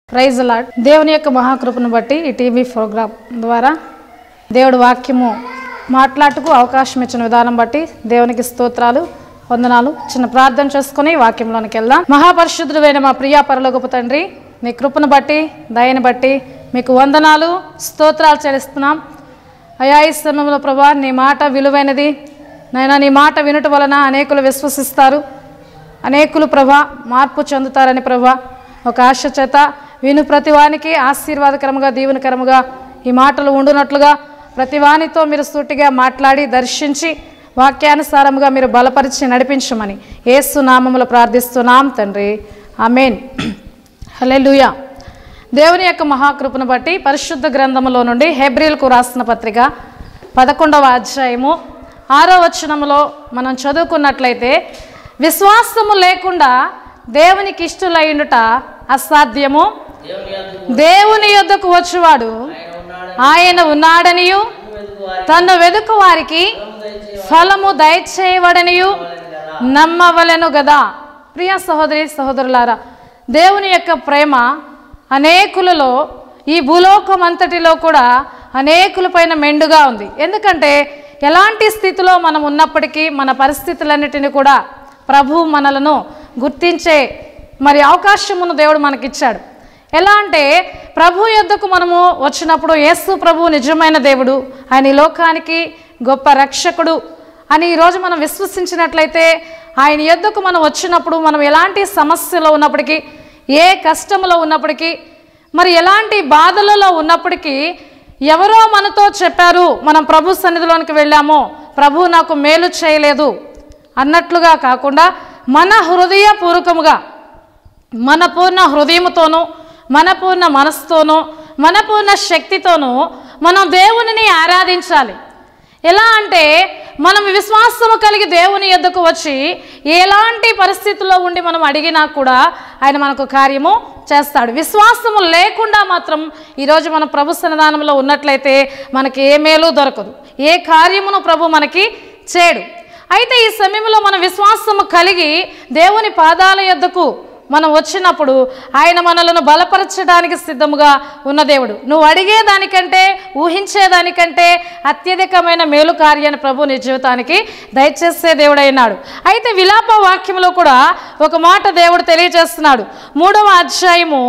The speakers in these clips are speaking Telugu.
ప్రైజ్ లాడ్ దేవుని యొక్క మహాకృపను బట్టి ఈ టీవీ ప్రోగ్రాం ద్వారా దేవుడి వాక్యము మాట్లాడుటకు అవకాశం ఇచ్చిన విధానం బట్టి దేవునికి స్తోత్రాలు వందనాలు చిన్న ప్రార్థన చేసుకుని వాక్యంలోనికి వెళ్దాం మహాపరిశుద్ధుడైన మా ప్రియా పరలోకపు తండ్రి మీ కృపను బట్టి దయని బట్టి మీకు వందనాలు స్తోత్రాలు చెల్లిస్తున్నాం అయా ఈ సమయంలో ప్రభా నీ మాట విలువైనది నైనా నీ మాట వినుట వలన అనేకులు విశ్వసిస్తారు అనేకులు ప్రభా మార్పు చెందుతారని ప్రభా ఒక ఆశ చేత విను ప్రతివానికి ఆశీర్వాదకరముగా దీవెనకరముగా ఈ మాటలు ఉండునట్లుగా ప్రతివానితో మీరు సూటిగా మాట్లాడి దర్శించి వాక్యానుసారముగా మీరు బలపరిచి నడిపించమని ఏసు నామములో ప్రార్థిస్తున్నాం తండ్రి ఆమెన్ హల్లెలూయా దేవుని యొక్క మహాకృపను బట్టి పరిశుద్ధ గ్రంథములో నుండి హెబ్రిల్కు రాసిన పత్రిక పదకొండవ అధ్యాయము ఆరో వచనములో మనం చదువుకున్నట్లయితే విశ్వాసము లేకుండా దేవునికి ఇష్టలైండుట అసాధ్యము దేవుని యొద్దకు దేవుని యొద్దకు వచ్చువాడు ఆయన ఉన్నాడనియు తను వెదుకు వారికి ఫలము దయచేయవడనియు నమ్మవలెను గదా ప్రియ సహోదరి సహోదరులారా దేవుని యొక్క ప్రేమ అనేకులలో ఈ భూలోకం అంతటిలో కూడా అనేకులపైన మెండుగా ఉంది ఎందుకంటే ఎలాంటి స్థితిలో మనం ఉన్నప్పటికీ మన పరిస్థితులన్నిటిని కూడా ప్రభు మనలను గుర్తించే మరి అవకాశమును దేవుడు మనకిచ్చాడు ఎలా అంటే ప్రభు యొద్దకు మనము వచ్చినప్పుడు యేసు ప్రభు నిజమైన దేవుడు ఆయన ఈ లోకానికి గొప్ప రక్షకుడు అని ఈరోజు మనం విశ్వసించినట్లయితే ఆయన యొద్దకు మనం వచ్చినప్పుడు మనం ఎలాంటి సమస్యలో ఉన్నప్పటికీ ఏ కష్టంలో ఉన్నప్పటికీ మరి ఎలాంటి బాధలలో ఉన్నప్పటికీ ఎవరో మనతో చెప్పారు మనం ప్రభు సన్నిధిలోనికి వెళ్ళామో ప్రభు నాకు మేలు చేయలేదు అన్నట్లుగా కాకుండా మన హృదయపూర్వకముగా మన పూర్ణ హృదయముతోనూ మన పూర్ణ మనసుతోనూ మన పూర్ణ శక్తితోనూ మనం దేవునిని ఆరాధించాలి ఎలా అంటే మనం విశ్వాసము కలిగి దేవుని యొద్దకు వచ్చి ఎలాంటి పరిస్థితుల్లో ఉండి మనం అడిగినా కూడా ఆయన మనకు కార్యము చేస్తాడు విశ్వాసము లేకుండా మాత్రం ఈరోజు మనం ప్రభు సన్నిధానంలో ఉన్నట్లయితే మనకి ఏ మేలు దొరకదు ఏ కార్యమును ప్రభు మనకి చేయడు అయితే ఈ సమయంలో మన విశ్వాసము కలిగి దేవుని పాదాల యొద్దకు మనం వచ్చినప్పుడు ఆయన మనలను బలపరచడానికి సిద్ధముగా ఉన్న దేవుడు నువ్వు అడిగేదానికంటే ఊహించేదానికంటే అత్యధికమైన మేలు కార్యాన్ని ప్రభు నీ జీవితానికి దయచేసే దేవుడైనాడు అయితే విలాప వాక్యంలో కూడా ఒక మాట దేవుడు తెలియజేస్తున్నాడు మూడవ అధ్యాయము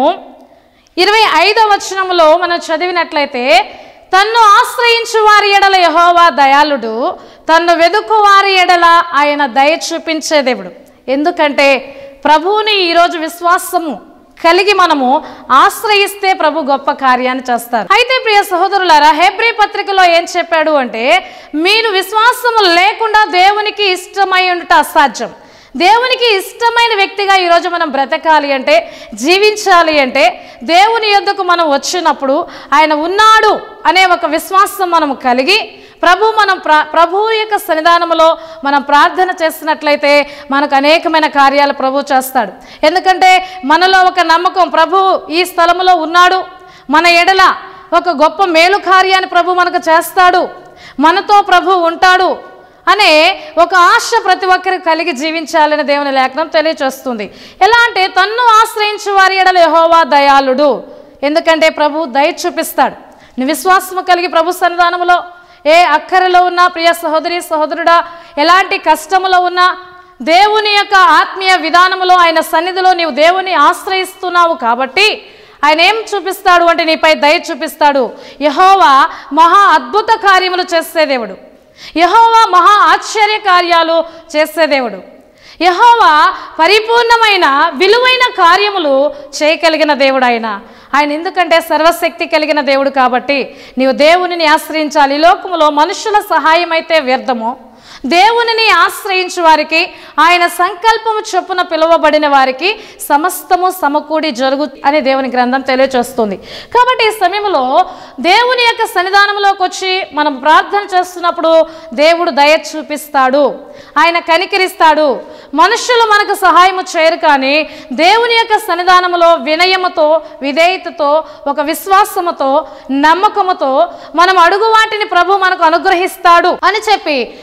ఇరవై ఐదవ వచనంలో మనం చదివినట్లయితే తన్ను ఆశ్రయించు వారి ఎడల యహోవా దయాళుడు తన్ను వెదుకు వారి ఎడల ఆయన దయ చూపించే దేవుడు ఎందుకంటే ప్రభువుని ఈరోజు విశ్వాసము కలిగి మనము ఆశ్రయిస్తే ప్రభు గొప్ప కార్యాన్ని చేస్తారు అయితే ప్రియ సహోదరులారా హెబ్రి పత్రికలో ఏం చెప్పాడు అంటే మీరు విశ్వాసము లేకుండా దేవునికి ఇష్టమై ఉండుట అసాధ్యం దేవునికి ఇష్టమైన వ్యక్తిగా ఈరోజు మనం బ్రతకాలి అంటే జీవించాలి అంటే దేవుని యొద్దకు మనం వచ్చినప్పుడు ఆయన ఉన్నాడు అనే ఒక విశ్వాసం మనం కలిగి ప్రభు మనం ప్ర ప్రభు యొక్క సన్నిధానంలో మనం ప్రార్థన చేసినట్లయితే మనకు అనేకమైన కార్యాలు ప్రభు చేస్తాడు ఎందుకంటే మనలో ఒక నమ్మకం ప్రభు ఈ స్థలంలో ఉన్నాడు మన ఎడల ఒక గొప్ప మేలు కార్యాన్ని ప్రభు మనకు చేస్తాడు మనతో ప్రభు ఉంటాడు అనే ఒక ఆశ ప్రతి ఒక్కరికి కలిగి జీవించాలని దేవుని లేఖనం తెలియచేస్తుంది ఎలా అంటే తన్ను ఆశ్రయించు వారి ఎడల యెహోవా దయాళుడు ఎందుకంటే ప్రభు దయ చూపిస్తాడు నీ విశ్వాసము కలిగి ప్రభు సన్నిధానంలో ఏ అక్కరలో ఉన్నా ప్రియ సహోదరి సహోదరుడా ఎలాంటి కష్టములో ఉన్నా దేవుని యొక్క ఆత్మీయ విధానములో ఆయన సన్నిధిలో నీవు దేవుని ఆశ్రయిస్తున్నావు కాబట్టి ఆయన ఏం చూపిస్తాడు అంటే నీపై దయ చూపిస్తాడు యహోవా మహా అద్భుత కార్యములు చేసే దేవుడు యహోవా మహా ఆశ్చర్య కార్యాలు చేసే దేవుడు యహోవా పరిపూర్ణమైన విలువైన కార్యములు చేయగలిగిన దేవుడు ఆయన ఆయన ఎందుకంటే సర్వశక్తి కలిగిన దేవుడు కాబట్టి నీవు దేవునిని ఆశ్రయించాలి ఈ లోకములో మనుషుల సహాయం అయితే వ్యర్థము దేవునిని ఆశ్రయించు వారికి ఆయన సంకల్పము చొప్పున పిలువబడిన వారికి సమస్తము సమకూడి జరుగు అని దేవుని గ్రంథం తెలియచేస్తుంది కాబట్టి ఈ సమయంలో దేవుని యొక్క సన్నిధానంలోకి వచ్చి మనం ప్రార్థన చేస్తున్నప్పుడు దేవుడు దయ చూపిస్తాడు ఆయన కనికరిస్తాడు మనుషులు మనకు సహాయము చేయరు కానీ దేవుని యొక్క సన్నిధానములో వినయముతో విధేయతతో ఒక విశ్వాసముతో నమ్మకముతో మనం అడుగు వాటిని ప్రభు మనకు అనుగ్రహిస్తాడు అని చెప్పి ఒక విశ్వ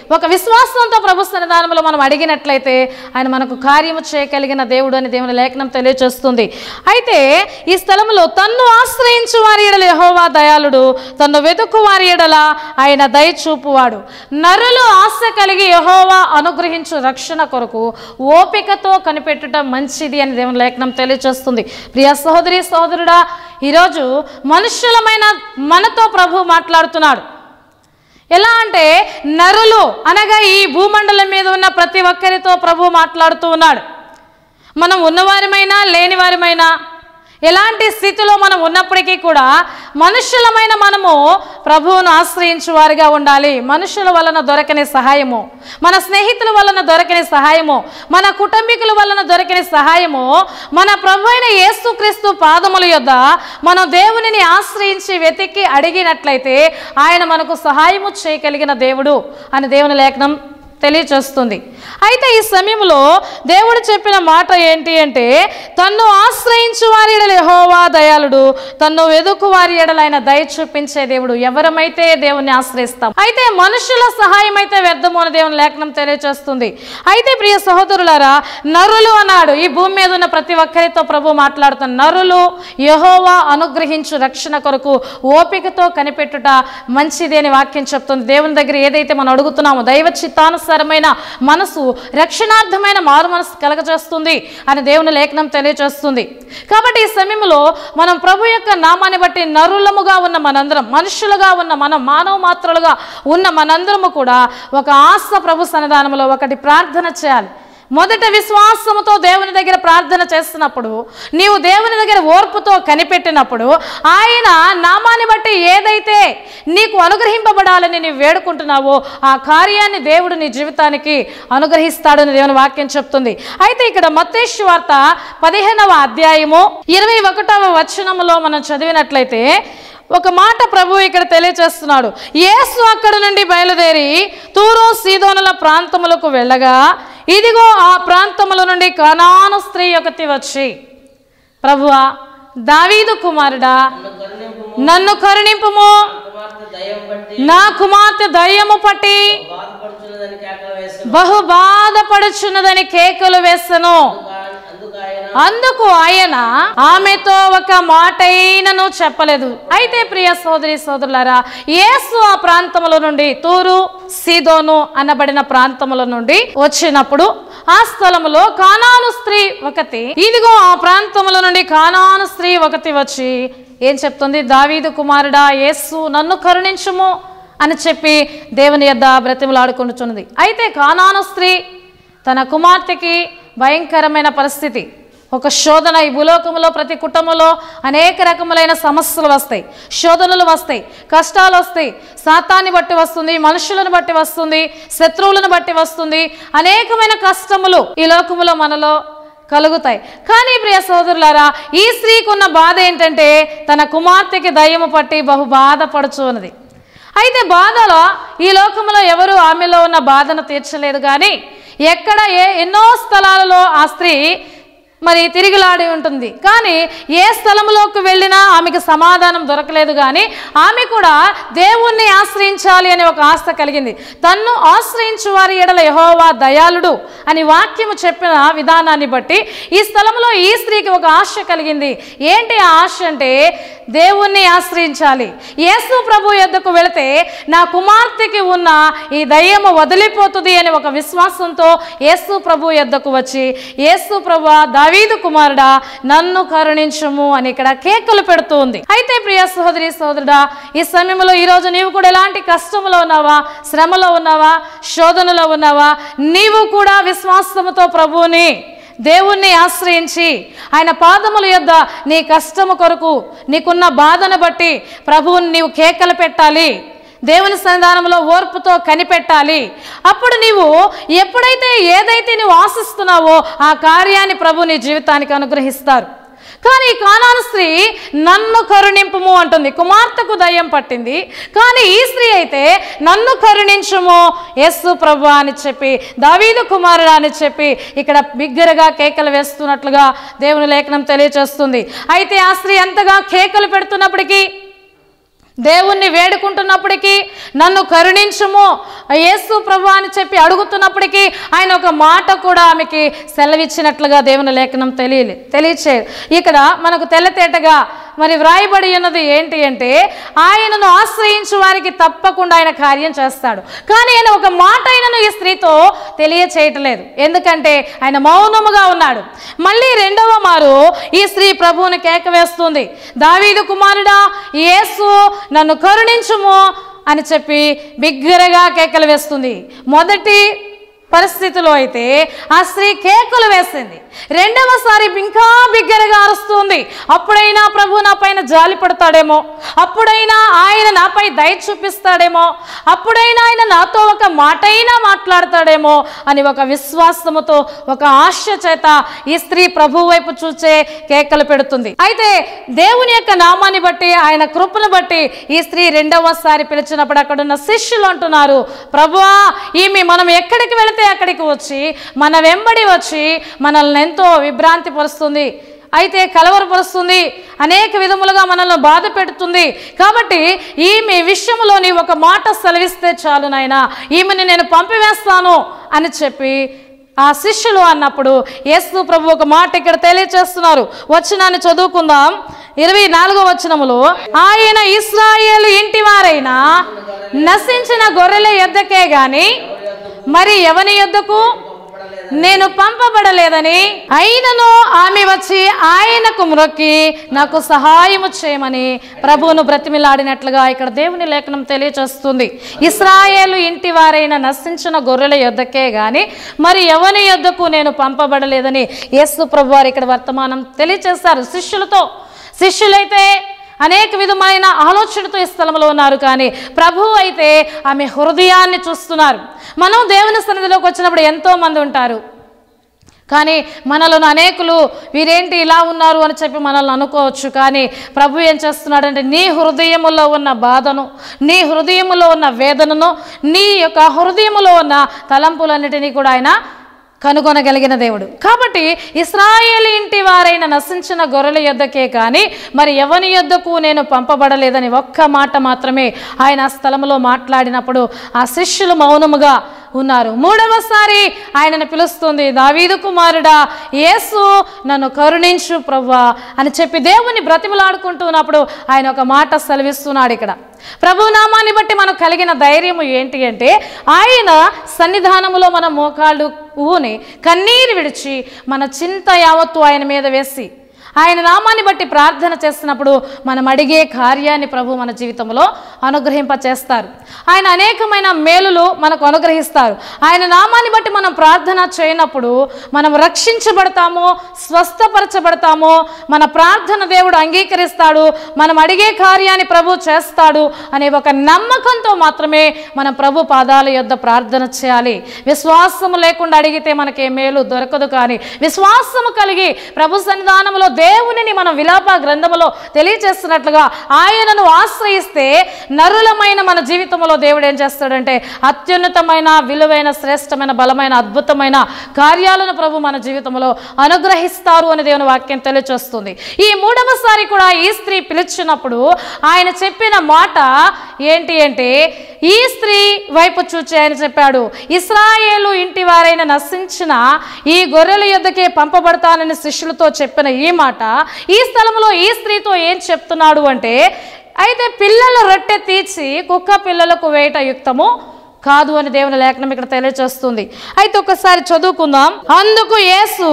విశ్వాసంతో ప్రభు సన్నిధానంలో మనం అడిగినట్లయితే ఆయన మనకు కార్యము చేయగలిగిన దేవుడు అని దేవుని లేఖనం తెలియజేస్తుంది అయితే ఈ స్థలంలో తన్ను ఆశ్రయించు వారి ఎడల యెహోవా దయాళుడు తన్ను వెతుకు వారి ఎడల ఆయన దయ చూపువాడు నరులు ఆశ కలిగి యెహోవా అనుగ్రహించు రక్షణ కొరకు ఓపికతో కనిపెట్టుట మంచిది అని దేవుని లేఖనం తెలియజేస్తుంది ప్రియ సహోదరి సహోదరుడా ఈరోజు మనుషులమైన మనతో ప్రభు మాట్లాడుతున్నాడు ఎలా అంటే నరులు అనగా ఈ భూమండలం మీద ఉన్న ప్రతి ఒక్కరితో ప్రభు మాట్లాడుతూ ఉన్నాడు మనం ఉన్నవారిమైనా లేనివారిమైనా ఎలాంటి స్థితిలో మనం ఉన్నప్పటికీ కూడా మనుషులమైన మనము ప్రభువును ఆశ్రయించు వారిగా ఉండాలి మనుషుల వలన దొరకని సహాయము మన స్నేహితుల వలన దొరకని సహాయము మన కుటుంబీకుల వలన దొరకని సహాయము మన ప్రభు అయిన యేసుక్రీస్తు పాదముల యొద్ద మనం దేవునిని ఆశ్రయించి వెతికి అడిగినట్లయితే ఆయన మనకు సహాయము చేయగలిగిన దేవుడు అని దేవుని లేఖనం తెలియచేస్తుంది అయితే ఈ సమయంలో దేవుడు చెప్పిన మాట ఏంటి అంటే తన్ను ఆశ్రయించు వారి ఎడల యెహోవా దయాళుడు తన్ను వెదుకు వారి ఎడల ఆయన దయ చూపించే దేవుడు ఎవరమైతే దేవుని ఆశ్రయిస్తాం అయితే మనుషుల సహాయం అయితే వ్యర్థము అని దేవుని లేఖనం తెలియచేస్తుంది అయితే ప్రియ సహోదరులారా నరులు అన్నాడు ఈ భూమి మీద ఉన్న ప్రతి ఒక్కరితో ప్రభు మాట్లాడుతున్న నరులు యెహోవా అనుగ్రహించు రక్షణ కొరకు ఓపికతో కనిపెట్టుట మంచిది అని వాక్యం చెప్తుంది దేవుని దగ్గర ఏదైతే మనం అడుగుతున్నామో దైవ చిత్తానుసారమైన మనసు రక్షణార్థమైన మారు మనసు కలగజేస్తుంది అని దేవుని లేఖనం తెలియజేస్తుంది కాబట్టి ఈ సమయంలో మనం ప్రభు యొక్క నామాన్ని బట్టి నరులముగా ఉన్న మనందరం మనుషులుగా ఉన్న మనం మానవ మాత్రులుగా ఉన్న మనందరము కూడా ఒక ఆశ ప్రభు సన్నిధానంలో ఒకటి ప్రార్థన చేయాలి మొదట విశ్వాసముతో దేవుని దగ్గర ప్రార్థన చేస్తున్నప్పుడు నీవు దేవుని దగ్గర ఓర్పుతో కనిపెట్టినప్పుడు ఆయన నామాన్ని బట్టి ఏదైతే నీకు అనుగ్రహింపబడాలని నీవు వేడుకుంటున్నావో ఆ కార్యాన్ని దేవుడు నీ జీవితానికి అనుగ్రహిస్తాడని దేవుని వాక్యం చెప్తుంది అయితే ఇక్కడ మత్తేషు వార్త పదిహేనవ అధ్యాయము ఇరవై ఒకటవ వచనములో మనం చదివినట్లయితే ఒక మాట ప్రభు ఇక్కడ తెలియచేస్తున్నాడు యేసు అక్కడ నుండి బయలుదేరి తూరు సీదోనుల ప్రాంతములకు వెళ్ళగా ఇదిగో ఆ ప్రాంతముల నుండి కనాను స్త్రీ ఒకటి వచ్చి ప్రభువా దావీదు కుమారుడా నన్ను కరుణింపుము నన్ను కరుణింపుము కుమార్తె దయ్యం బట్టి నా కుమార్తె దయ్యము పట్టి బాధపడుచున్నదని కేకలు వేసాను బహు బాధపడుచున్నదని కేకలు వేసను అందుకు ఆయన అందుకు ఆయన ఆమెతో ఒక మాటైనను చెప్పలేదు అయితే ప్రియ సోదరి సోదరులారా యేసు ఆ ప్రాంతముల నుండి తూరు సీదోను అనబడిన ప్రాంతముల నుండి వచ్చినప్పుడు ఆ స్థలములో కానాను స్త్రీ ఒకటి ఇదిగో ఆ ప్రాంతముల నుండి కానాను స్త్రీ ఒకటి వచ్చి ఏం చెప్తుంది దావీదు కుమారుడా యేసు నన్ను కరుణించుము అని చెప్పి దేవుని యొద్ద బ్రతిమలాడుకుంటున్నది అయితే కానాను స్త్రీ తన కుమార్తెకి భయంకరమైన పరిస్థితి ఒక శోధన ఈ భూలోకంలో ప్రతి కుటుంబంలో అనేక రకములైన సమస్యలు వస్తాయి శోధనలు వస్తాయి కష్టాలు వస్తాయి శాతాన్ని బట్టి వస్తుంది మనుషులను బట్టి వస్తుంది శత్రువులను బట్టి వస్తుంది అనేకమైన కష్టములు ఈ లోకములో మనలో కలుగుతాయి కానీ ప్రియ సోదరులారా ఈ స్త్రీకి ఉన్న బాధ ఏంటంటే తన కుమార్తెకి దయ్యము పట్టి బహు బాధపడుచు ఉన్నది అయితే బాధలో ఈ లోకంలో ఎవరు ఆమెలో ఉన్న బాధను తీర్చలేదు కానీ ఎక్కడ ఏ ఎన్నో స్థలాలలో ఆ స్త్రీ మరి తిరిగిలాడి ఉంటుంది కానీ ఏ స్థలంలోకి వెళ్ళినా ఆమెకు సమాధానం దొరకలేదు కానీ ఆమె కూడా దేవుణ్ణి ఆశ్రయించాలి అనే ఒక ఆశ కలిగింది తన్ను ఆశ్రయించు వారి ఎడల యహోవా దయాళుడు అని వాక్యము చెప్పిన విధానాన్ని బట్టి ఈ స్థలంలో ఈ స్త్రీకి ఒక ఆశ కలిగింది ఏంటి ఆ ఆశ అంటే దేవుణ్ణి ఆశ్రయించాలి యేసు ప్రభు యొద్దకు వెళితే నా కుమార్తెకి ఉన్న ఈ దయ్యము వదిలిపోతుంది అనే ఒక విశ్వాసంతో యేసు ప్రభు యొద్దకు వచ్చి యేసు ప్రభు దావీదు కుమారుడా నన్ను కరుణించుము అని ఇక్కడ కేకలు పెడుతూ ఉంది అయితే ప్రియ సహోదరి సహోదరుడా ఈ సమయంలో ఈరోజు నీవు కూడా ఎలాంటి కష్టంలో ఉన్నావా శ్రమలో ఉన్నావా శోధనలో ఉన్నావా నీవు కూడా విశ్వాసముతో ప్రభువుని దేవుణ్ణి ఆశ్రయించి ఆయన పాదముల యొద్ద నీ కష్టము కొరకు నీకున్న బాధను బట్టి ప్రభువుని నీవు కేకలు పెట్టాలి దేవుని సన్నిధానంలో ఓర్పుతో కనిపెట్టాలి అప్పుడు నీవు ఎప్పుడైతే ఏదైతే నువ్వు ఆశిస్తున్నావో ఆ కార్యాన్ని ప్రభు నీ జీవితానికి అనుగ్రహిస్తారు కానీ ఈ కానాను స్త్రీ నన్ను కరుణింపుము అంటుంది కుమార్తెకు దయ్యం పట్టింది కానీ ఈ స్త్రీ అయితే నన్ను కరుణించుము యేసు ప్రభు అని చెప్పి దావీదు కుమారుడు అని చెప్పి ఇక్కడ బిగ్గరగా కేకలు వేస్తున్నట్లుగా దేవుని లేఖనం తెలియచేస్తుంది అయితే ఆ స్త్రీ ఎంతగా కేకలు పెడుతున్నప్పటికీ దేవుణ్ణి వేడుకుంటున్నప్పటికీ నన్ను కరుణించుము యేసు ప్రభు అని చెప్పి అడుగుతున్నప్పటికీ ఆయన ఒక మాట కూడా ఆమెకి సెలవిచ్చినట్లుగా దేవుని లేఖనం తెలియలే తెలియచేయదు ఇక్కడ మనకు తెల్లతేటగా మరి వ్రాయబడి ఉన్నది ఏంటి అంటే ఆయనను ఆశ్రయించు వారికి తప్పకుండా ఆయన కార్యం చేస్తాడు కానీ ఆయన ఒక మాట ఆయనను ఈ స్త్రీతో తెలియచేయట్లేదు ఎందుకంటే ఆయన మౌనముగా ఉన్నాడు మళ్ళీ రెండవ మారు ఈ స్త్రీ ప్రభువుని కేక వేస్తుంది దావీదు కుమారుడా యేసు నన్ను కరుణించుము అని చెప్పి బిగ్గరగా కేకలు వేస్తుంది మొదటి పరిస్థితిలో అయితే ఆ స్త్రీ కేకులు వేసింది రెండవసారి ఇంకా బిగ్గరగా అరుస్తుంది అప్పుడైనా ప్రభు నా పైన జాలి పడతాడేమో అప్పుడైనా ఆయన నాపై దయ చూపిస్తాడేమో అప్పుడైనా ఆయన నాతో ఒక మాట అయినా మాట్లాడతాడేమో అని ఒక విశ్వాసముతో ఒక ఆశ చేత ఈ స్త్రీ ప్రభు వైపు చూచే కేకలు పెడుతుంది అయితే దేవుని యొక్క నామాన్ని బట్టి ఆయన కృపను బట్టి ఈ స్త్రీ రెండవసారి పిలిచినప్పుడు అక్కడున్న శిష్యులు అంటున్నారు ప్రభువా ఈమె మనం ఎక్కడికి వెళితే అక్కడికి వచ్చి మన వెంబడి వచ్చి మనల్ని ఎంతో విభ్రాంతి పరుస్తుంది అయితే కలవరపరుస్తుంది అనేక విధములుగా మనల్ని బాధ పెడుతుంది కాబట్టి ఈమె విషయంలోని ఒక మాట సెలవిస్తే చాలు నాయనా ఈమెని నేను పంపివేస్తాను అని చెప్పి ఆ శిష్యులు అన్నప్పుడు యేసు ప్రభు ఒక మాట ఇక్కడ తెలియచేస్తున్నారు వచ్చినాన్ని చదువుకుందాం ఇరవై నాలుగో వచనములో ఆయన ఇస్రాయేలు ఇంటి వారైనా నశించిన గొర్రెల యొద్దకే గాని మరి ఎవని యొద్దకు నేను పంపబడలేదని అయినను ఆమె వచ్చి ఆయనకు మ్రొక్కి నాకు సహాయము చేయమని ప్రభువును బ్రతిమిలాడినట్లుగా ఇక్కడ దేవుని లేఖనం తెలియచేస్తుంది ఇస్రాయేలు ఇంటి వారైన నశించిన గొర్రెల యొద్దకే గాని మరి ఎవని యొద్దకు నేను పంపబడలేదని యేసు ప్రభు వారు ఇక్కడ వర్తమానం తెలియచేస్తారు శిష్యులతో శిష్యులైతే అనేక విధమైన ఆలోచనతో ఈ స్థలంలో ఉన్నారు కానీ ప్రభువు అయితే ఆమె హృదయాన్ని చూస్తున్నారు మనం దేవుని సన్నిధిలోకి వచ్చినప్పుడు ఎంతో మంది ఉంటారు కానీ మనలను అనేకులు వీరేంటి ఇలా ఉన్నారు అని చెప్పి మనల్ని అనుకోవచ్చు కానీ ప్రభు ఏం చేస్తున్నాడంటే నీ హృదయములో ఉన్న బాధను నీ హృదయములో ఉన్న వేదనను నీ యొక్క హృదయములో ఉన్న తలంపులన్నిటినీ కూడా ఆయన కనుగొనగలిగిన దేవుడు కాబట్టి ఇస్రాయేల్ ఇంటి వారైన నశించిన గొర్రెల యొద్దకే కానీ మరి ఎవని యొద్దకు నేను పంపబడలేదని ఒక్క మాట మాత్రమే ఆయన ఆ స్థలంలో మాట్లాడినప్పుడు ఆ శిష్యులు మౌనముగా ఉన్నారు మూడవసారి ఆయనను పిలుస్తుంది దావీదు కుమారుడా యేసు నన్ను కరుణించు ప్రవ్వా అని చెప్పి దేవుని బ్రతిమలాడుకుంటూ ఉన్నప్పుడు ఆయన ఒక మాట సెలవిస్తున్నాడు ఇక్కడ ప్రభు నామాన్ని బట్టి మనకు కలిగిన ధైర్యం ఏంటి అంటే ఆయన సన్నిధానములో మన మోకాళ్ళు ఊని కన్నీరు విడిచి మన చింత యావత్తు ఆయన మీద వేసి ఆయన నామాన్ని బట్టి ప్రార్థన చేస్తున్నప్పుడు మనం అడిగే కార్యాన్ని ప్రభు మన జీవితంలో అనుగ్రహింప చేస్తారు ఆయన అనేకమైన మేలులు మనకు అనుగ్రహిస్తారు ఆయన నామాన్ని బట్టి మనం ప్రార్థన చేయనప్పుడు మనం రక్షించబడతాము స్వస్థపరచబడతాము మన ప్రార్థన దేవుడు అంగీకరిస్తాడు మనం అడిగే కార్యాన్ని ప్రభు చేస్తాడు అనే ఒక నమ్మకంతో మాత్రమే మనం ప్రభు పాదాల యొద్ద ప్రార్థన చేయాలి విశ్వాసము లేకుండా అడిగితే మనకి ఏ మేలు దొరకదు కానీ విశ్వాసము కలిగి ప్రభు సన్నిధానంలో దేవునిని మనం విలాప గ్రంథములో తెలియచేస్తున్నట్లుగా ఆయనను ఆశ్రయిస్తే నరులమైన మన జీవితంలో దేవుడు ఏం చేస్తాడంటే అత్యున్నతమైన విలువైన శ్రేష్టమైన బలమైన అద్భుతమైన కార్యాలను ప్రభు మన జీవితంలో అనుగ్రహిస్తారు అని దేవుని వాక్యం తెలియచేస్తుంది ఈ మూడవసారి కూడా ఈ స్త్రీ పిలిచినప్పుడు ఆయన చెప్పిన మాట ఏంటి అంటే ఈ స్త్రీ వైపు చూచి ఆయన చెప్పాడు ఇస్రాయేలు ఇంటి వారైన నశించిన ఈ గొర్రెల యుద్ధకే పంపబడతానని శిష్యులతో చెప్పిన ఈ మాట ఈ స్థలంలో ఈ స్త్రీతో ఏం చెప్తున్నాడు అంటే అయితే పిల్లల రొట్టె తీర్చి కుక్క పిల్లలకు వేయట యుక్తము కాదు అని దేవుని లేఖనం ఇక్కడ తెలియచేస్తుంది అయితే ఒకసారి చదువుకుందాం అందుకు యేసు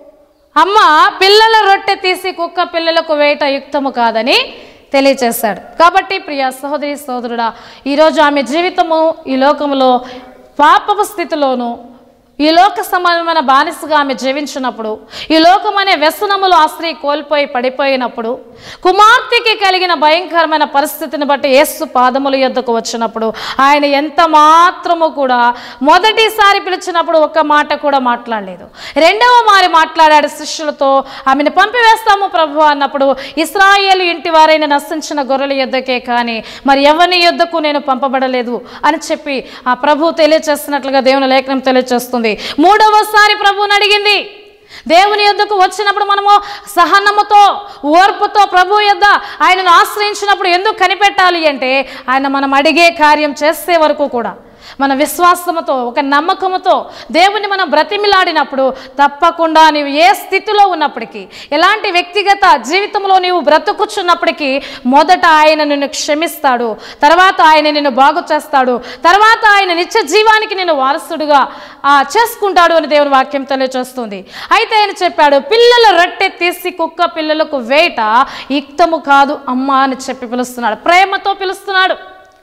అమ్మ పిల్లల రొట్టె తీసి కుక్క పిల్లలకు వేయట యుక్తము కాదని తెలియచేశాడు కాబట్టి ప్రియ సహోదరి సహోదరుడా ఈరోజు ఆమె జీవితము ఈ లోకములో పాపపు స్థితిలోను ఈ లోక సమానమైన బానిసగా ఆమె జీవించినప్పుడు ఈ లోకం అనే వ్యసనములు ఆ స్త్రీ కోల్పోయి పడిపోయినప్పుడు కుమార్తెకి కలిగిన భయంకరమైన పరిస్థితిని బట్టి యేసు పాదముల యొద్దకు వచ్చినప్పుడు ఆయన ఎంత మాత్రము కూడా మొదటిసారి పిలిచినప్పుడు ఒక్క మాట కూడా మాట్లాడలేదు రెండవ మారి మాట్లాడాడు శిష్యులతో ఆమెను పంపివేస్తాము ప్రభు అన్నప్పుడు ఇస్రాయేల్ ఇంటి వారైన నశించిన గొర్రెల యొద్దకే కానీ మరి ఎవరిని యొద్దకు నేను పంపబడలేదు అని చెప్పి ఆ ప్రభు తెలియచేస్తున్నట్లుగా దేవుని లేఖనం తెలియచేస్తుంది మూడవసారి ప్రభువుని అడిగింది దేవుని యొద్దకు వచ్చినప్పుడు మనము సహనముతో ఓర్పుతో ప్రభు యొద్ద ఆయనను ఆశ్రయించినప్పుడు ఎందుకు కనిపెట్టాలి అంటే ఆయన మనం అడిగే కార్యం చేసే వరకు కూడా మన విశ్వాసముతో ఒక నమ్మకముతో దేవుని మనం బ్రతిమిలాడినప్పుడు తప్పకుండా నీవు ఏ స్థితిలో ఉన్నప్పటికీ ఎలాంటి వ్యక్తిగత జీవితంలో నీవు బ్రతుకుచున్నప్పటికీ మొదట ఆయన నిన్ను క్షమిస్తాడు తర్వాత ఆయన నిన్ను బాగు చేస్తాడు తర్వాత ఆయన నిత్య జీవానికి నేను వారసుడుగా ఆ, చేసుకుంటాడు అని దేవుని వాక్యం తెలియచేస్తుంది అయితే ఆయన చెప్పాడు పిల్లలు రొట్టె తీసి కుక్క పిల్లలకు వేట యుక్తము కాదు అమ్మా అని చెప్పి పిలుస్తున్నాడు ప్రేమతో పిలుస్తున్నాడు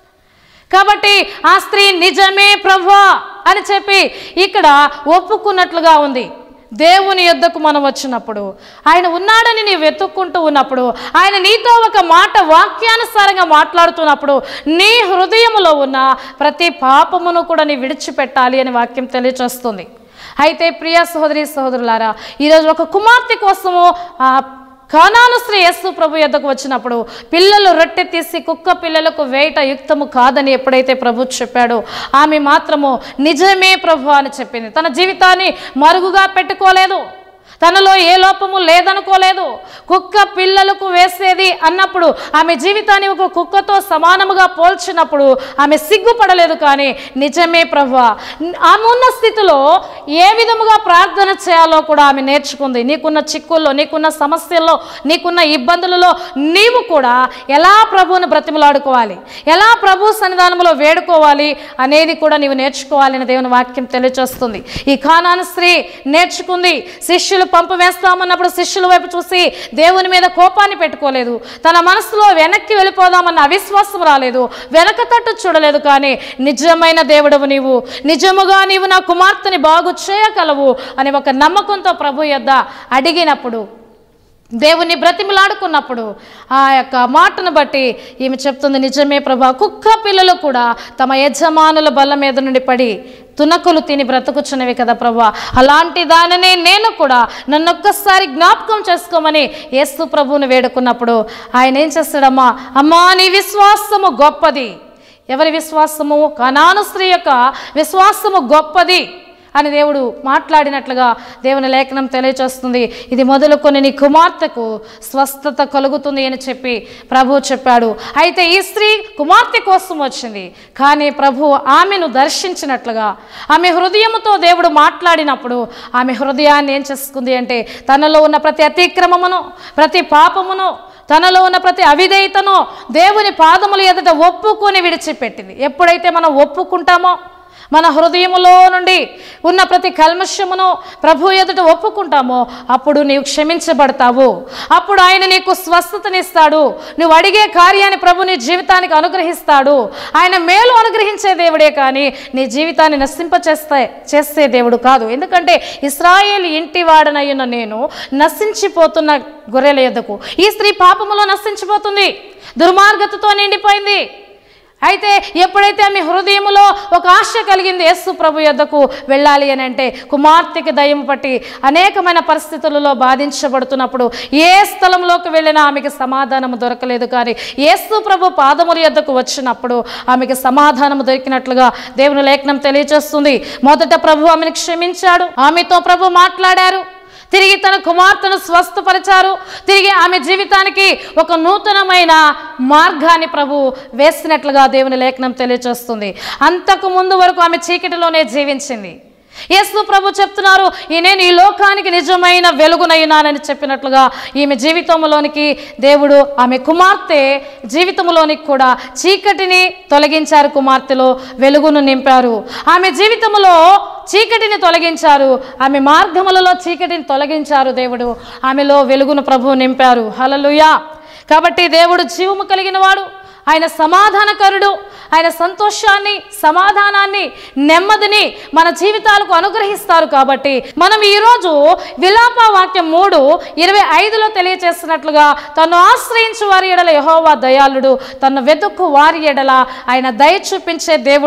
కాబట్టి ఆ స్త్రీ నిజమే ప్రభా అని చెప్పి ఇక్కడ ఒప్పుకున్నట్లుగా ఉంది దేవుని యొద్దకు మనం వచ్చినప్పుడు ఆయన ఉన్నాడని నీవు వెతుక్కుంటూ ఉన్నప్పుడు ఆయన నీతో ఒక మాట వాక్యానుసారంగా మాట్లాడుతున్నప్పుడు నీ హృదయములో ఉన్న ప్రతి పాపమును కూడా నీ విడిచిపెట్టాలి అని వాక్యం తెలియచేస్తుంది అయితే ప్రియ సహోదరి సహోదరులారా ఈరోజు ఒక కుమార్తె కోసము ఆ కానాను స్త్రీ యేసు ప్రభు యొద్దకు వచ్చినప్పుడు పిల్లలు రొట్టె తీసి కుక్క పిల్లలకు వేట యుక్తము కాదని ఎప్పుడైతే ప్రభు చెప్పాడో ఆమె మాత్రము నిజమే ప్రభు అని చెప్పింది తన జీవితాన్ని మరుగుగా పెట్టుకోలేదు తనలో ఏ లోపము లేదనుకోలేదు కుక్క పిల్లలకు వేసేది అన్నప్పుడు ఆమె జీవితాన్ని ఒక కుక్కతో సమానముగా పోల్చినప్పుడు ఆమె సిగ్గుపడలేదు కానీ నిజమే ప్రభు ఆమె ఉన్న స్థితిలో ఏ విధముగా ప్రార్థన చేయాలో కూడా ఆమె నేర్చుకుంది నీకున్న చిక్కుల్లో నీకున్న సమస్యల్లో నీకున్న ఇబ్బందులలో నీవు కూడా ఎలా ప్రభువును బ్రతిమలాడుకోవాలి ఎలా ప్రభు సన్నిధానంలో వేడుకోవాలి అనేది కూడా నీవు నేర్చుకోవాలని దేవుని వాక్యం తెలియచేస్తుంది ఈ ఖానాను స్త్రీ నేర్చుకుంది శిష్యులు పంపు వేస్తామన్నప్పుడు శిష్యుల వైపు చూసి దేవుని మీద కోపాన్ని పెట్టుకోలేదు తన మనసులో వెనక్కి వెళ్ళిపోదామన్న అవిశ్వాసం రాలేదు వెనక తట్టు చూడలేదు కానీ నిజమైన దేవుడవు నీవు నిజముగా నీవు నా కుమార్తెని బాగు చేయగలవు అని ఒక నమ్మకంతో ప్రభు యొద్ద అడిగినప్పుడు దేవుని బ్రతిమలాడుకున్నప్పుడు ఆ యొక్క మాటను బట్టి ఈమె చెప్తుంది నిజమే ప్రభా కుక్క పిల్లలు కూడా తమ యజమానుల బల్ల మీద నుండి పడి తునకులు తిని బ్రతుకుచున్నవి కదా ప్రభా అలాంటి దానిని నేను కూడా నన్ను ఒక్కసారి జ్ఞాపకం చేసుకోమని యేసు ప్రభువుని వేడుకున్నప్పుడు ఆయన ఏం చేస్తాడమ్మా అమ్మా నీ విశ్వాసము గొప్పది ఎవరి విశ్వాసము కనాను స్త్రీ యొక్క విశ్వాసము గొప్పది అని దేవుడు మాట్లాడినట్లుగా దేవుని లేఖనం తెలియచేస్తుంది ఇది మొదలుకొని నీ కుమార్తెకు స్వస్థత కలుగుతుంది అని చెప్పి ప్రభు చెప్పాడు అయితే ఈ స్త్రీ కుమార్తె కోసం వచ్చింది కానీ ప్రభు ఆమెను దర్శించినట్లుగా ఆమె హృదయముతో దేవుడు మాట్లాడినప్పుడు ఆమె హృదయాన్ని ఏం చేసుకుంది అంటే తనలో ఉన్న ప్రతి అతిక్రమమును ప్రతి పాపమును తనలో ఉన్న ప్రతి అవిధేయతను దేవుని పాదముల ఎదుట ఒప్పుకొని విడిచిపెట్టింది ఎప్పుడైతే మనం ఒప్పుకుంటామో మన హృదయములో నుండి ఉన్న ప్రతి కల్మషమును ప్రభు ఎదుట ఒప్పుకుంటామో అప్పుడు నీవు క్షమించబడతావు అప్పుడు ఆయన నీకు స్వస్థతనిస్తాడు నువ్వు అడిగే కార్యాన్ని ప్రభు నీ జీవితానికి అనుగ్రహిస్తాడు ఆయన మేలు అనుగ్రహించే దేవుడే కానీ నీ జీవితాన్ని నశింపచేస్తే చేసే దేవుడు కాదు ఎందుకంటే ఇస్రాయేల్ ఇంటి వాడనయ్యున్న నేను నశించిపోతున్న గొర్రెల ఎద్దకు ఈ స్త్రీ పాపములో నశించిపోతుంది దుర్మార్గతతో నిండిపోయింది అయితే ఎప్పుడైతే ఆమె హృదయములో ఒక ఆశ కలిగింది యేసు ప్రభు యొద్దకు వెళ్ళాలి అని అంటే కుమార్తెకి దయ్యం పట్టి అనేకమైన పరిస్థితులలో బాధించబడుతున్నప్పుడు ఏ స్థలంలోకి వెళ్ళినా ఆమెకి సమాధానం దొరకలేదు కానీ యేసు ప్రభు పాదముల యొద్దకు వచ్చినప్పుడు ఆమెకి సమాధానం దొరికినట్లుగా దేవుని లేఖనం తెలియజేస్తుంది మొదట ప్రభు ఆమెను క్షమించాడు ఆమెతో ప్రభు మాట్లాడారు తిరిగి తన కుమార్తెను స్వస్థపరిచారు తిరిగి ఆమె జీవితానికి ఒక నూతనమైన మార్గాన్ని ప్రభు వేసినట్లుగా దేవుని లేఖనం తెలియచేస్తుంది అంతకు ముందు వరకు ఆమె చీకటిలోనే జీవించింది యేసు ప్రభు చెప్తున్నారు ఈ నేను ఈ లోకానికి నిజమైన వెలుగునైనానని చెప్పినట్లుగా ఈమె జీవితంలోనికి దేవుడు ఆమె కుమార్తె జీవితంలోనికి కూడా చీకటిని తొలగించారు కుమార్తెలో వెలుగును నింపారు ఆమె జీవితంలో చీకటిని తొలగించారు ఆమె మార్గములలో చీకటిని తొలగించారు దేవుడు ఆమెలో వెలుగును ప్రభు నింపారు హలలుయా కాబట్టి దేవుడు జీవము కలిగిన వాడు ఆయన సమాధానకరుడు ఆయన సంతోషాన్ని సమాధానాన్ని నెమ్మదిని మన జీవితాలకు అనుగ్రహిస్తారు కాబట్టి మనం ఈరోజు విలాప వాక్యం మూడు ఇరవై ఐదులో తెలియచేస్తున్నట్లుగా తను ఆశ్రయించు వారి ఎడల యహోవా దయాళుడు తను వెతుక్కు వారి ఎడల ఆయన దయ చూపించే దేవుడు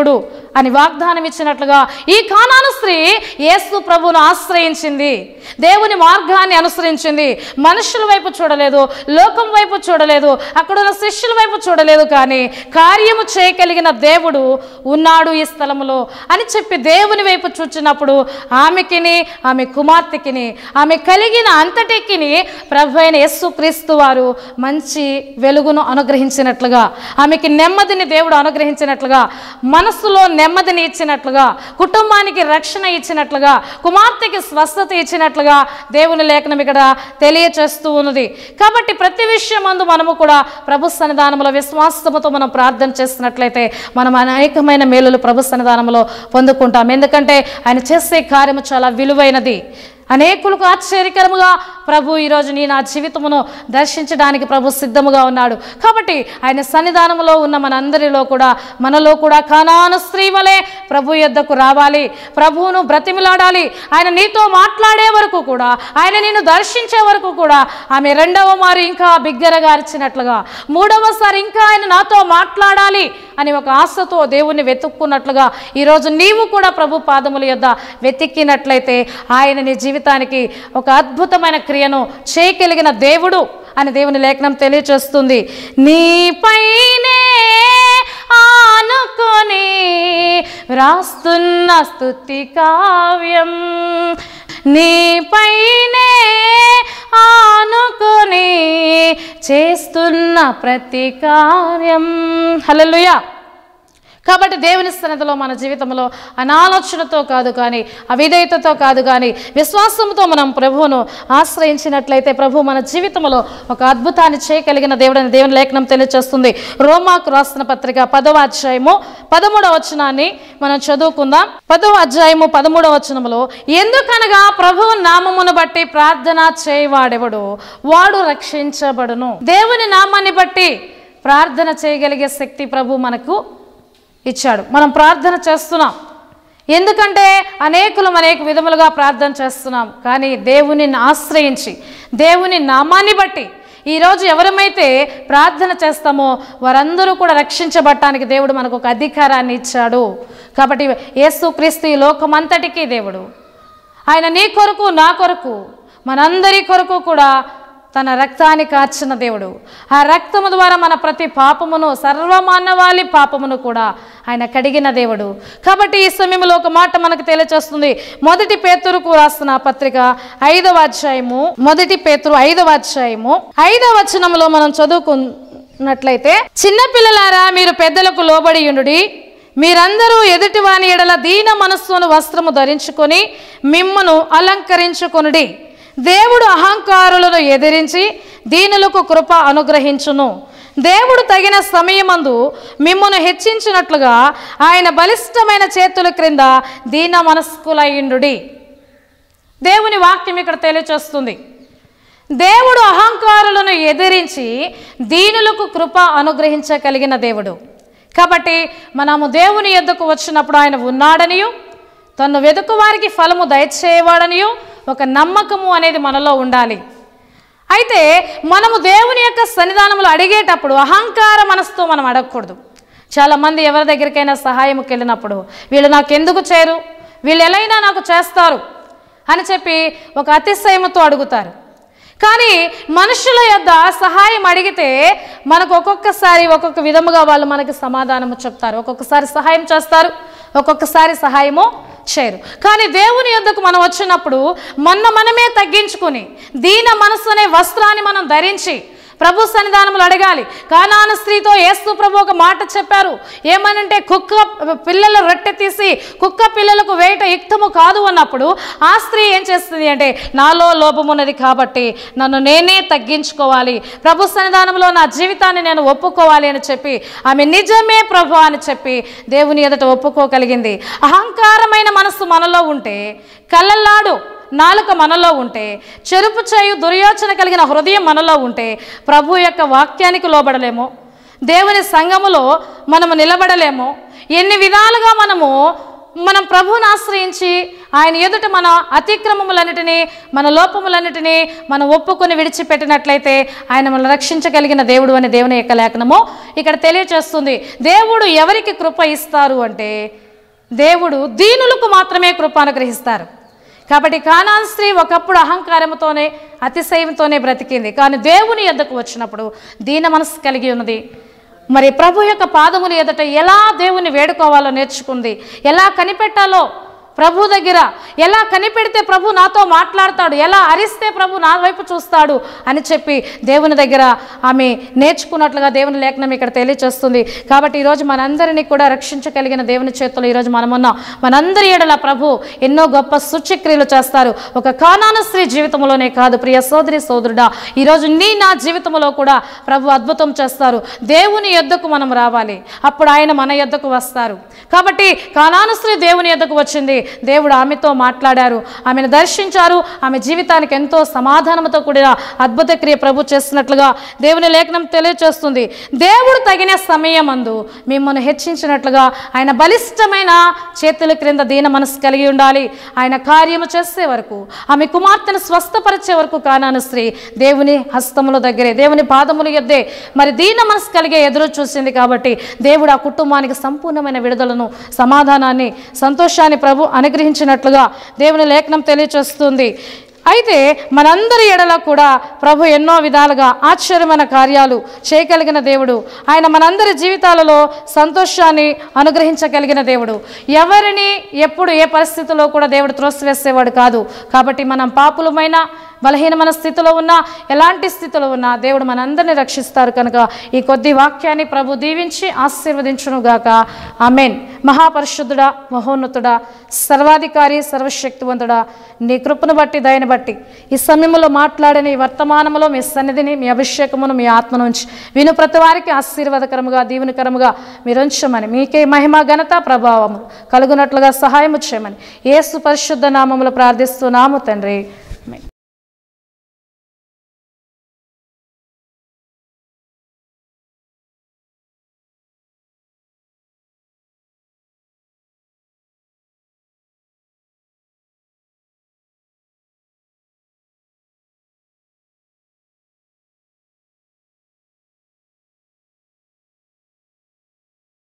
అని వాగ్దానం ఇచ్చినట్లుగా ఈ కానాను స్త్రీ యేసు ప్రభువును ఆశ్రయించింది దేవుని మార్గాన్ని అనుసరించింది మనుషుల వైపు చూడలేదు లోకం వైపు చూడలేదు అక్కడున్న శిష్యుల వైపు చూడలేదు కానీ కార్యము చేయగలిగిన దేవుడు ఉన్నాడు ఈ స్థలములో అని చెప్పి దేవుని వైపు చూచినప్పుడు ఆమెకిని ఆమె కుమార్తెకిని ఆమె కలిగిన అంతటికిని ప్రభు అయిన యేసు క్రీస్తు వారు మంచి వెలుగును అనుగ్రహించినట్లుగా ఆమెకి నెమ్మదిని దేవుడు అనుగ్రహించినట్లుగా మనస్సులో నెమ్మదిని ఇచ్చినట్లుగా కుటుంబానికి రక్షణ ఇచ్చినట్లుగా కుమార్తెకి స్వస్థత ఇచ్చినట్లుగా దేవుని లేఖనం ఇక్కడ తెలియచేస్తూ ఉన్నది కాబట్టి ప్రతి విషయం అందు మనము కూడా ప్రభు సన్నిధానంలో విశ్వాసముతో మనం ప్రార్థన చేస్తున్నట్లయితే మనం అనేకమైన మేలులు ప్రభు సన్నిధానంలో పొందుకుంటాం ఎందుకంటే ఆయన చేసే కార్యము చాలా విలువైనది అనేకులకు ఆశ్చర్యకరముగా ప్రభు ఈరోజు నీ నా జీవితమును దర్శించడానికి ప్రభు సిద్ధముగా ఉన్నాడు కాబట్టి ఆయన సన్నిధానంలో ఉన్న మనందరిలో కూడా మనలో కూడా కానాను స్త్రీ వలె ప్రభు యొద్దకు రావాలి ప్రభువును బ్రతిమిలాడాలి ఆయన నీతో మాట్లాడే వరకు కూడా ఆయన నిన్ను దర్శించే వరకు కూడా ఆమె రెండవ మారు ఇంకా బిగ్గరగా అరిచినట్లుగా మూడవసారి ఇంకా ఆయన నాతో మాట్లాడాలి అని ఒక ఆశతో దేవుణ్ణి వెతుక్కున్నట్లుగా ఈరోజు నీవు కూడా ప్రభు పాదముల యొద్ద వెతికినట్లయితే ఆయన నీ జీవితానికి ఒక అద్భుతమైన క్రియను చేయగలిగిన దేవుడు అని దేవుని లేఖనం తెలియచేస్తుంది నీపైనే ఆనుకొని వ్రాస్తున్న స్తుతి కావ్యం నీపైనే ఆనుకొని చేస్తున్న ప్రతి కార్యం హల్లెలూయా కాబట్టి దేవుని సన్నిధిలో మన జీవితంలో అనాలోచనతో కాదు కానీ అవిధేయతతో కాదు కానీ విశ్వాసంతో మనం ప్రభువును ఆశ్రయించినట్లయితే ప్రభు మన జీవితంలో ఒక అద్భుతాన్ని చేయగలిగిన దేవుడని దేవుని లేఖనం తెలియజేస్తుంది రోమాకు రాసిన పత్రిక పదవ అధ్యాయము పదమూడవ వచనాన్ని మనం చదువుకుందాం పదవ అధ్యాయము పదమూడవ వచనములో ఎందుకనగా ప్రభువు నామమును బట్టి ప్రార్థన చేయవాడెవడు వాడు రక్షించబడును దేవుని నామాన్ని బట్టి ప్రార్థన చేయగలిగే శక్తి ప్రభు మనకు ఇచ్చాడు మనం ప్రార్థన చేస్తున్నాం ఎందుకంటే అనేకులం అనేక విధములుగా ప్రార్థన చేస్తున్నాం కానీ దేవుని ఆశ్రయించి దేవుని నామాన్ని బట్టి ఈరోజు ఎవరమైతే ప్రార్థన చేస్తామో వారందరూ కూడా రక్షించబడటానికి దేవుడు మనకు ఒక అధికారాన్ని ఇచ్చాడు కాబట్టి యేసుక్రీస్తు ఈ లోకమంతటికీ దేవుడు ఆయన నీ కొరకు నా కొరకు మనందరి కొరకు కూడా తన రక్తాన్ని కార్చిన దేవుడు ఆ రక్తము ద్వారా మన ప్రతి పాపమును సర్వమానవాళి పాపమును కూడా ఆయన కడిగిన దేవుడు కాబట్టి ఈ సమయంలో ఒక మాట మనకు తెలియచేస్తుంది మొదటి పేతురుకు రాస్తున్న పత్రిక ఐదవ అధ్యాయము మొదటి పేతురు ఐదవ అధ్యాయము ఐదవ వచనంలో మనం చదువుకున్నట్లయితే చిన్నపిల్లలారా మీరు పెద్దలకు లోబడి ఉండుడి మీరందరూ ఎదుటి వాని ఎడల దీన మనస్సును వస్త్రము ధరించుకొని మిమ్మను అలంకరించుకొనుడి దేవుడు అహంకారులను ఎదిరించి దీనులకు కృప అనుగ్రహించును దేవుడు తగిన సమయమందు మిమ్మను హెచ్చించినట్లుగా ఆయన బలిష్టమైన చేతుల క్రింద దీన మనస్కులయ్యుండుడి దేవుని వాక్యం ఇక్కడ తెలియచేస్తుంది దేవుడు అహంకారులను ఎదిరించి దీనులకు కృప అనుగ్రహించగలిగిన దేవుడు కాబట్టి మనము దేవుని ఎద్దుకు వచ్చినప్పుడు ఆయన ఉన్నాడనియు తను వెతుకు వారికి ఫలము దయచేయవాడనియు ఒక నమ్మకము అనేది మనలో ఉండాలి అయితే మనము దేవుని యొక్క సన్నిధానములు అడిగేటప్పుడు అహంకార మనసుతో మనం అడగకూడదు చాలామంది ఎవరి దగ్గరికైనా సహాయంకి వెళ్ళినప్పుడు వీళ్ళు నాకు ఎందుకు చేరు వీళ్ళు ఎలైనా నాకు చేస్తారు అని చెప్పి ఒక అతిశయముతో అడుగుతారు కానీ మనుషుల యొద్ద సహాయం అడిగితే మనకు ఒక్కొక్కసారి ఒక్కొక్క విధముగా వాళ్ళు మనకి సమాధానము చెప్తారు ఒక్కొక్కసారి సహాయం చేస్తారు ఒక్కొక్కసారి సహాయము చేయరు కానీ దేవుని యొద్దకు మనం వచ్చినప్పుడు మొన్న మనమే తగ్గించుకుని దీన మనస్సు అనే వస్త్రాన్ని మనం ధరించి ప్రభు సన్నిధానములు అడగాలి కానాన స్త్రీతో ఏస్తు ప్రభు ఒక మాట చెప్పారు ఏమనంటే కుక్క పిల్లలు రొట్టె తీసి కుక్క పిల్లలకు వేయట యుక్తము కాదు అన్నప్పుడు ఆ స్త్రీ ఏం చేస్తుంది అంటే నాలో లోపం ఉన్నది కాబట్టి నన్ను నేనే తగ్గించుకోవాలి ప్రభు సన్నిధానంలో నా జీవితాన్ని నేను ఒప్పుకోవాలి అని చెప్పి ఆమె నిజమే ప్రభు అని చెప్పి దేవుని ఎదుట ఒప్పుకోగలిగింది అహంకారమైన మనస్సు మనలో ఉంటే కళ్ళల్లాడు నాలుక మనలో ఉంటే చెరుపు చేయు దుర్యోచన కలిగిన హృదయం మనలో ఉంటే ప్రభు యొక్క వాక్యానికి లోబడలేము దేవుని సంఘములో మనము నిలబడలేము ఎన్ని విధాలుగా మనము మనం ప్రభువుని ఆశ్రయించి ఆయన ఎదుట మన అతిక్రమములన్నిటినీ మన లోపములన్నిటినీ మనం ఒప్పుకొని విడిచిపెట్టినట్లయితే ఆయన మనల్ని రక్షించగలిగిన దేవుడు అని దేవుని యొక్క లేఖనము ఇక్కడ తెలియచేస్తుంది దేవుడు ఎవరికి కృప ఇస్తారు అంటే దేవుడు దీనులకు మాత్రమే కృప అనుగ్రహిస్తారు కాబట్టి కానాన్ స్త్రీ ఒకప్పుడు అహంకారంతోనే అతిశయంతోనే బ్రతికింది కానీ దేవుని ఎద్దకు వచ్చినప్పుడు దీన మనసు కలిగి ఉన్నది మరి ప్రభు యొక్క పాదములు ఎదుట ఎలా దేవుని వేడుకోవాలో నేర్చుకుంది ఎలా కనిపెట్టాలో ప్రభు దగ్గర ఎలా కనిపెడితే ప్రభు నాతో మాట్లాడతాడు ఎలా అరిస్తే ప్రభు నా వైపు చూస్తాడు అని చెప్పి దేవుని దగ్గర ఆమె నేర్చుకున్నట్లుగా దేవుని లేఖనం ఇక్కడ తెలియచేస్తుంది కాబట్టి ఈరోజు మనందరినీ కూడా రక్షించగలిగిన దేవుని చేతులు ఈరోజు మనమున్నాం మనందరి ఎడల ప్రభు ఎన్నో గొప్ప సూచ్యక్రియలు చేస్తారు ఒక కానాన స్త్రీ జీవితంలోనే కాదు ప్రియ సోదరి సోదరుడా ఈరోజు నీ నా జీవితంలో కూడా ప్రభు అద్భుతం చేస్తారు దేవుని యొద్దకు మనం రావాలి అప్పుడు ఆయన మన యొద్దకు వస్తారు కాబట్టి కానాను స్త్రీ దేవుని యొద్దకు వచ్చింది దేవుడు ఆమెతో మాట్లాడారు ఆమెను దర్శించారు ఆమె జీవితానికి ఎంతో సమాధానంతో కూడిన అద్భుత క్రియ ప్రభు చేస్తున్నట్లుగా దేవుని లేఖనం తెలియచేస్తుంది దేవుడు తగిన సమయమందు మిమ్మల్ని హెచ్చించినట్లుగా ఆయన బలిష్టమైన చేతుల క్రింద దీన మనసు కలిగి ఉండాలి ఆయన కార్యము చేసే వరకు ఆమె కుమార్తెను స్వస్థపరిచే వరకు కానాను స్త్రీ దేవుని హస్తముల దగ్గరే దేవుని పాదముల యొద్దే మరి దీన మనసు కలిగే ఎదురు చూసింది కాబట్టి దేవుడు ఆ కుటుంబానికి సంపూర్ణమైన విడుదలను సమాధానాన్ని సంతోషాన్ని ప్రభు అనుగ్రహించినట్లుగా దేవుని లేఖనం తెలియచేస్తుంది అయితే మనందరి ఎడల కూడా ప్రభు ఎన్నో విధాలుగా ఆశ్చర్యమైన కార్యాలు చేయగలిగిన దేవుడు ఆయన మనందరి జీవితాలలో సంతోషాన్ని అనుగ్రహించగలిగిన దేవుడు ఎవరిని ఎప్పుడు ఏ పరిస్థితిలో కూడా దేవుడు త్రోసివేసేవాడు కాదు కాబట్టి మనం పాపులమైన బలహీనమైన స్థితిలో ఉన్నా ఎలాంటి స్థితిలో ఉన్నా దేవుడు మనందరినీ రక్షిస్తారు కనుక ఈ కొద్ది వాక్యాన్ని ప్రభు దీవించి ఆశీర్వదించును గాక ఆమెన్ మహాపరిశుద్ధుడా మహోన్నతుడా సర్వాధికారి సర్వశక్తివంతుడా నీ కృపను బట్టి దయని బట్టి ఈ సమయంలో మాట్లాడని ఈ వర్తమానములో మీ సన్నిధిని మీ అభిషేకమును మీ ఆత్మను ఉంచి విను ప్రతి వారికి ఆశీర్వాదకరముగా దీవెనకరముగా మీరు ఉంచమని మీకే మహిమ ఘనత ప్రభావము కలుగునట్లుగా సహాయము చేయమని యేసు పరిశుద్ధ నామములు ప్రార్థిస్తున్నాము తండ్రి